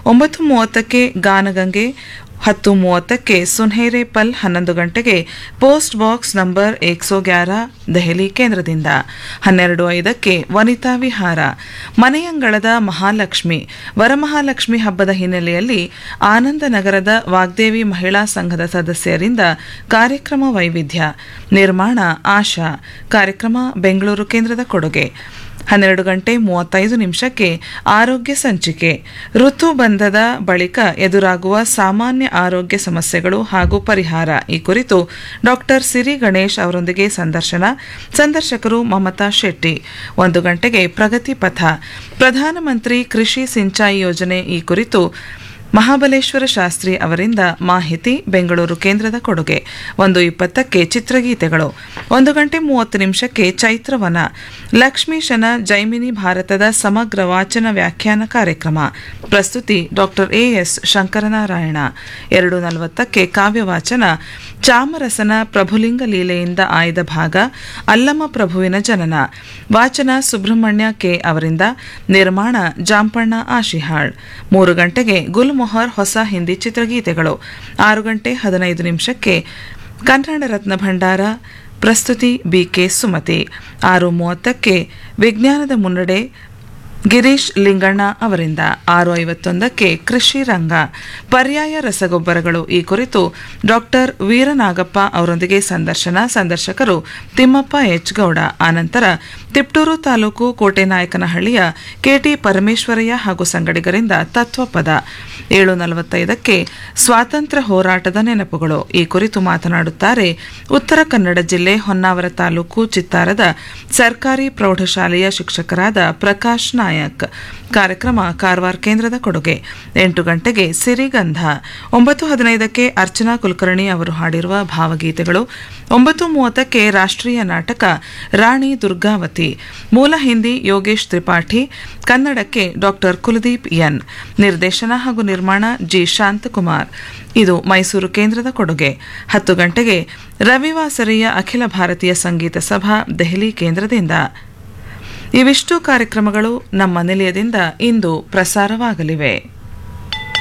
ಒಂಬತ್ತು ಮೂವತ್ತಕ್ಕೆ ಗಾನಗಂಗೆ ಹತ್ತು ಮೂವತ್ತಕ್ಕೆ ಸುನ್ಹೇರೆ ಪಲ್ ಹನ್ನೊಂದು ಗಂಟೆಗೆ ಪೋಸ್ಟ್ ಬಾಕ್ಸ್ ನಂಬರ್ ಏಕ್ಸೋ ಗ್ಯಾರ ದೆಹಲಿ ಕೇಂದ್ರದಿಂದ ಹನ್ನೆರಡು ಐದಕ್ಕೆ ವನಿತಾ ವಿಹಾರ ಮನೆಯಂಗಳದ ಮಹಾಲಕ್ಷ್ಮಿ ವರಮಹಾಲಕ್ಷ್ಮಿ ಹಬ್ಬದ ಹಿನ್ನೆಲೆಯಲ್ಲಿ ಆನಂದ ನಗರದ ವಾಗ್ದೇವಿ ಮಹಿಳಾ ಸಂಘದ ಸದಸ್ಯರಿಂದ ಕಾರ್ಯಕ್ರಮ ವೈವಿಧ್ಯ ನಿರ್ಮಾಣ ಆಶಾ ಕಾರ್ಯಕ್ರಮ ಬೆಂಗಳೂರು ಕೇಂದ್ರದ ಕೊಡುಗೆ ಹನ್ನೆರಡು ಗಂಟೆ ಮೂವತ್ತೈದು ನಿಮಿಷಕ್ಕೆ ಆರೋಗ್ಯ ಸಂಚಿಕೆ ಋತುಬಂಧದ ಬಳಿಕ ಎದುರಾಗುವ ಸಾಮಾನ್ಯ ಆರೋಗ್ಯ ಸಮಸ್ಯೆಗಳು ಹಾಗೂ ಪರಿಹಾರ ಈ ಕುರಿತು ಡಾಕ್ಟರ್ ಸಿರಿ ಗಣೇಶ್ ಅವರೊಂದಿಗೆ ಸಂದರ್ಶನ ಸಂದರ್ಶಕರು ಮಮತಾ ಶೆಟ್ಟಿ ಒಂದು ಗಂಟೆಗೆ ಪ್ರಗತಿ ಪಥ ಪ್ರಧಾನಮಂತ್ರಿ ಕೃಷಿ ಸಿಂಚಾಯಿ ಯೋಜನೆ ಈ ಕುರಿತು ಮಹಾಬಲೇಶ್ವರ ಶಾಸ್ತ್ರಿ ಅವರಿಂದ ಮಾಹಿತಿ ಬೆಂಗಳೂರು ಕೇಂದ್ರದ ಕೊಡುಗೆ ಒಂದು ಇಪ್ಪತ್ತಕ್ಕೆ ಚಿತ್ರಗೀತೆಗಳು ಒಂದು ಗಂಟೆ ಮೂವತ್ತು ನಿಮಿಷಕ್ಕೆ ಚೈತ್ರವನ ಲಕ್ಷ್ಮೀಶನ ಜೈಮಿನಿ ಭಾರತದ ಸಮಗ್ರ ವಾಚನ ವ್ಯಾಖ್ಯಾನ ಕಾರ್ಯಕ್ರಮ ಪ್ರಸ್ತುತಿ ಡಾಕ್ಟರ್ ಎಎಸ್ ಶಂಕರನಾರಾಯಣ ಎರಡು ನಲವತ್ತಕ್ಕೆ ಕಾವ್ಯವಾಚನ ಚಾಮರಸನ ಪ್ರಭುಲಿಂಗ ಲೀಲೆಯಿಂದ ಆಯ್ದ ಭಾಗ ಅಲ್ಲಮ ಪ್ರಭುವಿನ ಜನನ ವಾಚನ ಸುಬ್ರಹ್ಮಣ್ಯ ಕೆ ಅವರಿಂದ ನಿರ್ಮಾಣ ಜಾಂಪಣ್ಣ ಆಶಿಹಾಳ್ ಮೂರು ಗಂಟೆಗೆ ಗುಲ್ಮೊಹರ್ ಹೊಸ ಹಿಂದಿ ಚಿತ್ರಗೀತೆಗಳು ಆರು ಗಂಟೆ ಹದಿನೈದು ನಿಮಿಷಕ್ಕೆ ಕನ್ನಡ ರತ್ನ ಭಂಡಾರ ಪ್ರಸ್ತುತಿ ಬಿಕೆ ಸುಮತಿ ಆರು ಮೂವತ್ತಕ್ಕೆ ವಿಜ್ಞಾನದ ಮುನ್ನಡೆ ಗಿರೀಶ್ ಲಿಂಗಣ್ಣ ಅವರಿಂದ ಆರು ಐವತ್ತೊಂದಕ್ಕೆ ಕೃಷಿ ರಂಗ ಪರ್ಯಾಯ ರಸಗೊಬ್ಬರಗಳು ಈ ಕುರಿತು ಡಾಕ್ಟರ್ ವೀರನಾಗಪ್ಪ ಅವರೊಂದಿಗೆ ಸಂದರ್ಶನ ಸಂದರ್ಶಕರು ತಿಮ್ಮಪ್ಪ ಎಚ್ ಗೌಡ ಆನಂತರ ತಿಪ್ಟೂರು ತಾಲೂಕು ಕೋಟೆನಾಯಕನಹಳ್ಳಿಯ ಕೆಟಿ ಪರಮೇಶ್ವರಯ್ಯ ಹಾಗೂ ಸಂಗಡಿಗರಿಂದ ತತ್ವಪದ ಏಳು ನಲವತ್ತೈದಕ್ಕೆ ಸ್ವಾತಂತ್ರ್ಯ ಹೋರಾಟದ ನೆನಪುಗಳು ಈ ಕುರಿತು ಮಾತನಾಡುತ್ತಾರೆ ಉತ್ತರ ಕನ್ನಡ ಜಿಲ್ಲೆ ಹೊನ್ನಾವರ ತಾಲೂಕು ಚಿತ್ತಾರದ ಸರ್ಕಾರಿ ಪ್ರೌಢಶಾಲೆಯ ಶಿಕ್ಷಕರಾದ ಪ್ರಕಾಶ್ ನಾಯಕ್ ಕಾರ್ಯಕ್ರಮ ಕಾರವಾರ ಕೇಂದ್ರದ ಕೊಡುಗೆ ಎಂಟು ಗಂಟೆಗೆ ಸಿರಿಗಂಧ ಒಂಬತ್ತು ಹದಿನೈದಕ್ಕೆ ಅರ್ಚನಾ ಕುಲಕರ್ಣಿ ಅವರು ಹಾಡಿರುವ ಭಾವಗೀತೆಗಳು ಒಂಬತ್ತು ಮೂವತ್ತಕ್ಕೆ ರಾಷ್ಟ್ರೀಯ ನಾಟಕ ರಾಣಿ ದುರ್ಗಾವತಿ ಮೂಲ ಹಿಂದಿ ಯೋಗೇಶ್ ತ್ರಿಪಾಠಿ ಕನ್ನಡಕ್ಕೆ ಡಾಕ್ಟರ್ ಕುಲದೀಪ್ ಎನ್ ನಿರ್ದೇಶನ ಹಾಗೂ ನಿರ್ಮಾಣ ಜಿ ಶಾಂತಕುಮಾರ್ ಇದು ಮೈಸೂರು ಕೇಂದ್ರದ ಕೊಡುಗೆ ಹತ್ತು ಗಂಟೆಗೆ ರವಿವಾಸರಿಯ ಅಖಿಲ ಭಾರತೀಯ ಸಂಗೀತ ಸಭಾ ದೆಹಲಿ ಕೇಂದ್ರದಿಂದ ಇವಿಷ್ಟು ಕಾರ್ಯಕ್ರಮಗಳು ನಮ್ಮ ನಿಲಯದಿಂದ ಇಂದು ಪ್ರಸಾರವಾಗಲಿವೆ